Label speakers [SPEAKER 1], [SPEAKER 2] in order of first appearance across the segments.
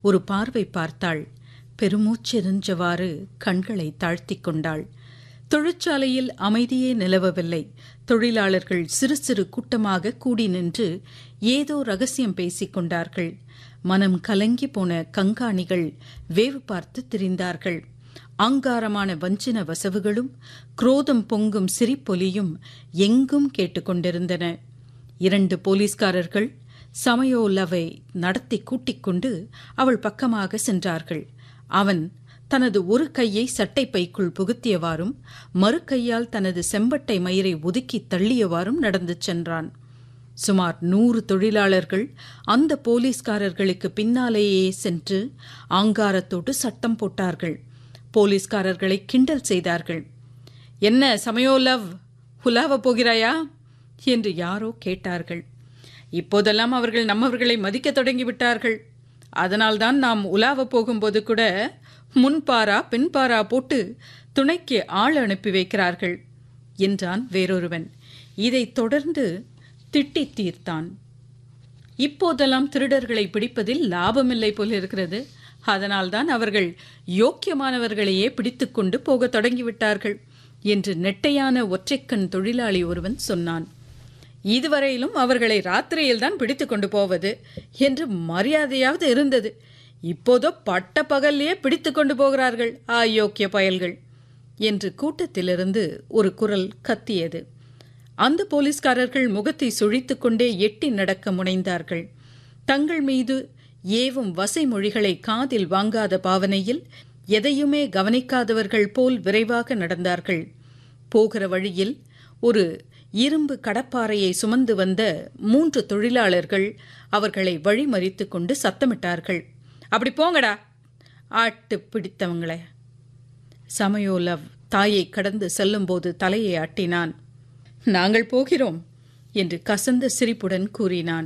[SPEAKER 1] ஒரு பார்வை பார்த்தாள் பெருமூச்செறிஞ்சவாறு கண்களை தாழ்த்திக் கொண்டாள் தொழிற்சாலையில் அமைதியே நிலவவில்லை தொழிலாளர்கள் சிறு சிறு கூட்டமாக கூடி நின்று ஏதோ ரகசியம் பேசிக் கொண்டார்கள் மனம் கலங்கி போன கங்காணிகள் வேவு பார்த்து திரிந்தார்கள் ஆங்காரமான வஞ்சின வசவுகளும் குரோதம் பொங்கும் சிரிப்பொலியும் எங்கும் கேட்டுக்கொண்டிருந்தன இரண்டு போலீஸ்காரர்கள் சமயோலவை நடத்தி கூட்டிக் கொண்டு அவள் பக்கமாக சென்றார்கள் அவன் தனது ஒரு கையை சட்டை பைக்குள் புகுத்தியவாறும் மறு கையால் தனது செம்பட்டை மயிரை ஒதுக்கி தள்ளியவாறும் நடந்து சென்றான் சுமார் நூறு தொழிலாளர்கள் அந்த போலீஸ்காரர்களுக்கு பின்னாலேயே சென்று ஆங்காரத்தோடு சட்டம் போட்டார்கள் போலீஸ்காரர்களை கிண்டல் செய்தார்கள் என்ன சமயோலவ் ஹுலாவ போகிறாயா என்று யாரோ கேட்டார்கள் இப்போதெல்லாம் அவர்கள் நம்மவர்களை மதிக்கத் தொடங்கிவிட்டார்கள் அதனால்தான் நாம் உலாவ போகும்போது கூட முன்பாரா பின்பாரா போட்டு துணைக்கு ஆள் அனுப்பி வைக்கிறார்கள் என்றான் வேறொருவன் இதைத் தொடர்ந்து திட்டி தீர்த்தான் இப்போதெல்லாம் திருடர்களை பிடிப்பதில் லாபமில்லை போல் இருக்கிறது அதனால்தான் அவர்கள் யோக்கியமானவர்களையே பிடித்துக்கொண்டு போகத் தொடங்கிவிட்டார்கள் என்று நெட்டையான ஒற்றைக்கண் தொழிலாளி ஒருவன் சொன்னான் இதுவரையிலும் அவர்களை ராத்திரியில்தான் பிடித்து கொண்டு போவது என்று மரியாதையாவது இருந்தது இப்போதோ பட்ட பகல்லையே பிடித்து கொண்டு போகிறார்கள் ஆயோக்கிய பயல்கள் என்று கூட்டத்திலிருந்து ஒரு குரல் கத்தியது அந்த போலீஸ்காரர்கள் முகத்தை சுழித்துக் கொண்டே எட்டி நடக்க முனைந்தார்கள் தங்கள் மீது ஏவும் வசை மொழிகளை காதில் வாங்காத பாவனையில் எதையுமே கவனிக்காதவர்கள் போல் விரைவாக நடந்தார்கள் போகிற வழியில் ஒரு இரும்பு கடப்பாறையை சுமந்து வந்த மூன்று தொழிலாளர்கள் அவர்களை வழிமறித்து கொண்டு சத்தமிட்டார்கள் அப்படி போங்கடா ஆட்டு பிடித்தவங்களே சமயோலவ் தாயை கடந்து செல்லும்போது தலையை ஆட்டினான் நாங்கள் போகிறோம் என்று கசந்த சிரிப்புடன் கூறினான்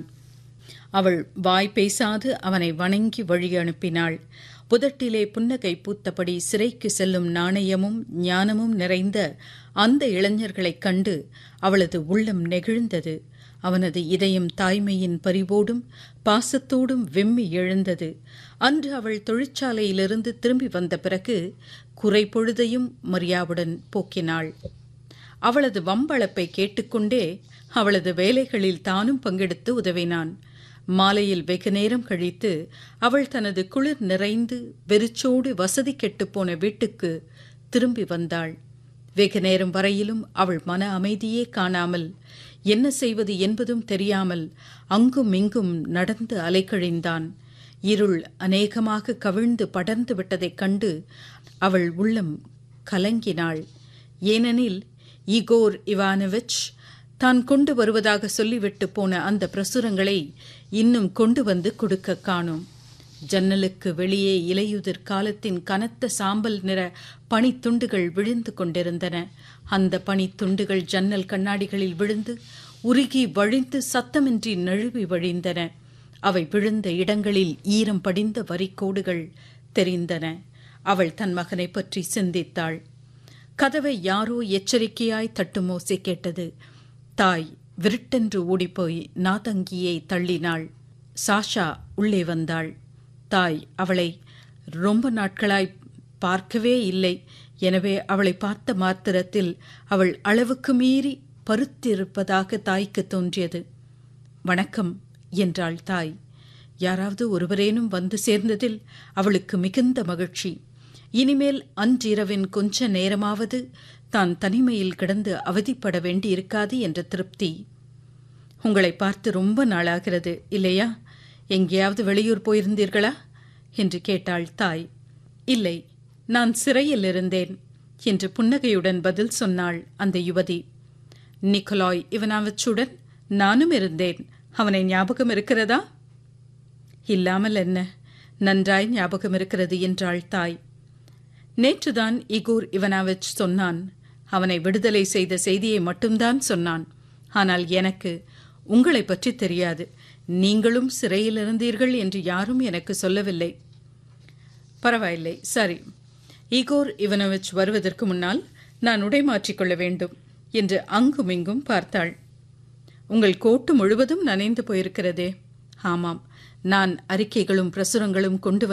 [SPEAKER 1] அவள் வாய் பேசாது அவனை வணங்கி வழி அனுப்பினாள் புதட்டிலே புன்னகை பூத்தபடி சிறைக்கு செல்லும் நாணயமும் ஞானமும் நிறைந்த அந்த இளைஞர்களைக் கண்டு அவளது உள்ளம் நெகிழ்ந்தது அவனது இதயம் தாய்மையின் பரிவோடும் பாசத்தோடும் வெம்மி எழுந்தது அன்று அவள் தொழிற்சாலையிலிருந்து திரும்பி வந்த பிறகு குறை பொழுதையும் மரியாவுடன் போக்கினாள் அவளது வம்பளப்பை கேட்டுக்கொண்டே அவளது வேலைகளில் தானும் பங்கெடுத்து உதவினான் மாலையில் வெகு நேரம் கழித்து அவள் தனது குளிர் நிறைந்து வெறிச்சோடு வசதி கெட்டுப்போன வீட்டுக்கு திரும்பி வந்தாள் வெகு நேரம் வரையிலும் அவள் மன அமைதியே காணாமல் என்ன செய்வது என்பதும் தெரியாமல் அங்கும் இங்கும் நடந்து அலைக்கழிந்தான் இருள் அநேகமாக கவிழ்ந்து படர்ந்து விட்டதைக் கண்டு அவள் உள்ளம் கலங்கினாள் ஏனெனில் ஈகோர் இவானவிச் தான் கொண்டு வருவதாக சொல்லிவிட்டு போன அந்த பிரசுரங்களை இன்னும் கொண்டு வந்து கொடுக்க காணும் ஜன்னலுக்கு வெளியே இலையுதிர் காலத்தின் கனத்த சாம்பல் நிற பனித்துண்டுகள் விழுந்து கொண்டிருந்தன அந்த பனித்துண்டுகள் ஜன்னல் கண்ணாடிகளில் விழுந்து உருகி வழிந்து சத்தமின்றி நழுவி வழிந்தன அவை விழுந்த இடங்களில் ஈரம் படிந்த வரிக்கோடுகள் தெரிந்தன அவள் தன் மகனை பற்றி சிந்தித்தாள் கதவை யாரோ எச்சரிக்கையாய் தட்டும் ஓசை கேட்டது தாய் விருட்டென்று ஓடிப்போய் நாதங்கியை தள்ளினாள் சாஷா உள்ளே வந்தாள் தாய் அவளை ரொம்ப நாட்களாய் பார்க்கவே இல்லை எனவே அவளை பார்த்த மாத்திரத்தில் அவள் அளவுக்கு மீறி பருத்திருப்பதாக தாய்க்கு தோன்றியது வணக்கம் என்றாள் தாய் யாராவது ஒருவரேனும் வந்து சேர்ந்ததில் அவளுக்கு மிகுந்த மகிழ்ச்சி இனிமேல் அன்றிரவின் கொஞ்ச நேரமாவது தான் தனிமையில் கிடந்து அவதிப்பட வேண்டியிருக்காது என்ற திருப்தி உங்களை பார்த்து ரொம்ப நாளாகிறது இல்லையா எங்கேயாவது வெளியூர் போயிருந்தீர்களா என்று கேட்டாள் தாய் இல்லை நான் சிறையில் இருந்தேன் என்று புன்னகையுடன் பதில் சொன்னாள் அந்த யுவதி நிக்கலாய் இவனாவச்சுடன் நானும் இருந்தேன் அவனை ஞாபகம் இருக்கிறதா இல்லாமல் என்ன நன்றாய் ஞாபகம் இருக்கிறது என்றாள் தாய் நேற்றுதான் இகோர் இவனாவிச் சொன்னான் அவனை விடுதலை செய்த செய்தியை மட்டும்தான் சொன்னான் ஆனால் எனக்கு உங்களை பற்றி தெரியாது நீங்களும் சிறையில் இருந்தீர்கள் என்று யாரும் எனக்கு சொல்லவில்லை பரவாயில்லை சரி ஈகோர் இவனோவிச் வருவதற்கு முன்னால் நான் உடை மாற்றிக்கொள்ள வேண்டும் என்று அங்குமிங்கும் பார்த்தாள் உங்கள் கோட்டு முழுவதும் நனைந்து போயிருக்கிறதே ஆமாம் நான் அறிக்கைகளும் பிரசுரங்களும் கொண்டு